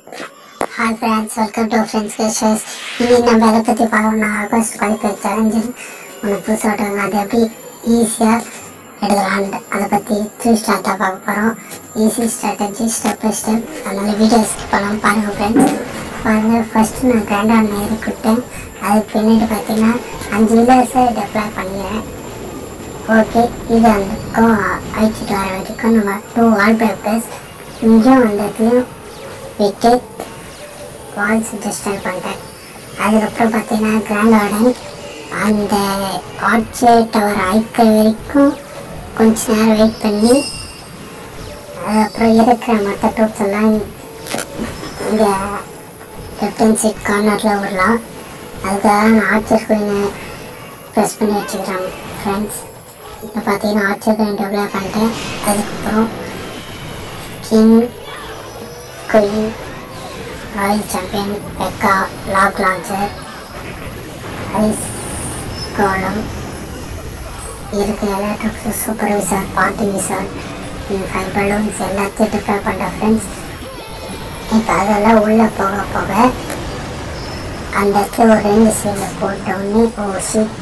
hi friends welcome to friends cases இன்னைக்கு நம்ம எதை பற்றி பார்க்கணும்னா ஆகஸ்ட் குவாலிஃபை சேலஞ்சு ஒன்று புதுசாக விட்டாங்க அது எப்படி ஈஸியாக எடுக்கலான்ட்டு அதை பற்றி த்ரீ ஸ்டார்ட்டாக பார்க்க போகிறோம் easy strategy step by step அதனால் வீடியோ ஸ்கிப் பண்ணாமல் பாருங்கள் ஃப்ரெண்ட்ஸ் பாருங்கள் ஃபஸ்ட்டு நான் கிராண்டாக நேரி கொடுத்தேன் அதுக்கு பின்னாடி பார்த்தீங்கன்னா அஞ்சு வில்லர்ஸை டெப்ளை பண்ணிடுறேன் ஓகே இது அந்த பக்கம் அழிச்சிட்டு வர வரைக்கும் நம்ம டூ வால் பேப்பர்ஸ் இங்கேயும் அந்த இடத்துலையும் விக்கெட் வால்ஸ் டிஸ்டர்ப் பண்ணிட்டேன் அதுக்கப்புறம் பார்த்தீங்கன்னா கிராண்ட் கார்டன் அந்த ஆர்ச்சே டவர் அழிக்கிற வரைக்கும் கொஞ்ச நேரம் வெயிட் பண்ணி அதுக்கப்புறம் இருக்கிற மற்ற டூப்ஸ் எல்லாம் இங்கே லெஃப்ட் சைட் கார்னரில் விடலாம் அதுக்காக நான் ஆர்ச்சர் குயினை ப்ரெஸ் பண்ணி வச்சுக்கிறேன் ஃப்ரெண்ட்ஸ் இப்போ பார்த்தீங்கன்னா ஆர்ச்சர் குயின் டெவலப் பண்ணிட்டேன் அதுக்கப்புறம் king queen royal champion PEKKA log launcher ice golem இருக்கிற எல்லா ட்ரிப்ஸும் super wizard party wizard five balloons எல்லாத்தையும் ப்ரிப்பேர் பண்ணுறேன் ஃப்ரெண்ட்ஸ் இப்போ அதெல்லாம் உள்ளே போக போக அந்த இடத்துல ஒரு ரெண்டு சீலில் போட்ட உடனே oh shit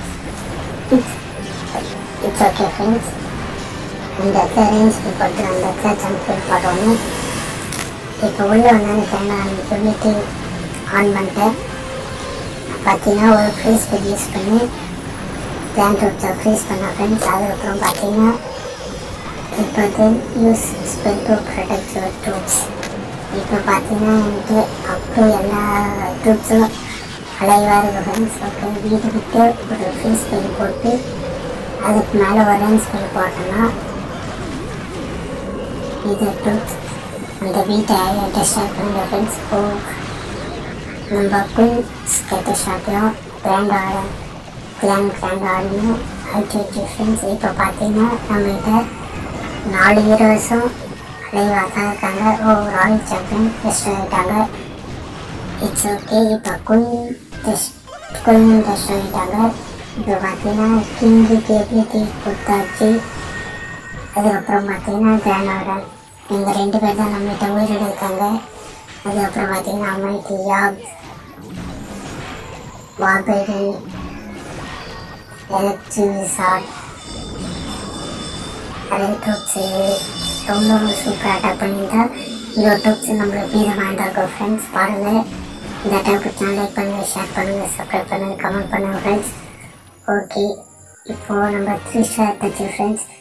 it's okay friends இந்த இடத்துல ரேஞ்ச் போட்டு அந்த இடத்துல ஜம்ப் போட்ட உடனே இப்போ உள்ளே வந்தாங்க நான் சொல்லிட்டு ஆன் பண்ணிட்டேன் பார்த்தீங்கன்னா ஒரு ஃப்ரீஸ் பெட் யூஸ் பண்ணி பிளான் ரூட்ஸை ஃப்ரீஸ் பண்ண ஃப்ரெண்ட்ஸ் அதுக்கப்புறம் பார்த்தீங்கன்னா இப்போ வந்து use spell to protect your troops இப்போ பார்த்தீங்கன்னா என்கிட்ட அப்போ எல்லா ட்ரூப்ஸும் அலைவாக இருக்குது ஃப்ரெண்ட்ஸ் ஓகே வீட்டு விட்டு ஒரு ஃப்ரீஸ் ஸ்பெல் போட்டு அதுக்கு மேலே ஒரு ரேஞ்ச் ஸ்பெல் போட்டோன்னா இது ட்ரூப்ஸ் அந்த வீட்டை டெஸ்டாக் பண்ணுற ஃப்ரெண்ட்ஸ் ஓ நம்ம குயின் ஸ்கெட்டு ஷாட்லையும் கிராண்ட் ஆர்டர் கிராண்ட் கிராண்ட் ஆர்டர்லையும் அழிச்சு ஃப்ரெண்ட்ஸ் இப்போ பார்த்தீங்கன்னா நம்மகிட்ட நாலு ஹீரோஸும் அலைவாக தான் இருக்காங்க ஓ ராயல் சாம்பியன் டெஸ்ட் ஆகிட்டாங்க இட்ஸ் ஓகே இப்போ குயின் டெஸ்ட் குயின் டெஸ்ட் ஆகிட்டாங்க இப்போ பார்த்தீங்கன்னா கிங்குக்கு எப்படி தீ கொடுத்தாச்சு அதுக்கப்புறம் பார்த்தீங்கன்னா கிராண்ட் ஆர்டர் இவங்க ரெண்டு பேர் தான் நம்மகிட்ட உயிரிட இருக்காங்க அதுக்கப்புறம் பார்த்தீங்கன்னா அம்மைக்கு யாப் வாபேரி எலக்ட்ரிசாட் நிறைய ட்ரூப்ஸு ரொம்ப சூப்பராக அட்டாக் பண்ணியிருந்தா இந்த ட்ரூப்ஸ் நம்மளுக்கு மீதமாக இருக்கும் ஃப்ரெண்ட்ஸ் பாருங்கள் இந்த அட்டாக் பிடிச்சா லைக் பண்ணுங்கள் ஷேர் பண்ணுங்கள் சப்ஸ்கிரைப் பண்ணுங்கள் கமெண்ட் பண்ணுங்கள் ஃப்ரெண்ட்ஸ் ஓகே இப்போது நம்ம த்ரீ ஸ்டார் தச்சு ஃப்ரெண்ட்ஸ்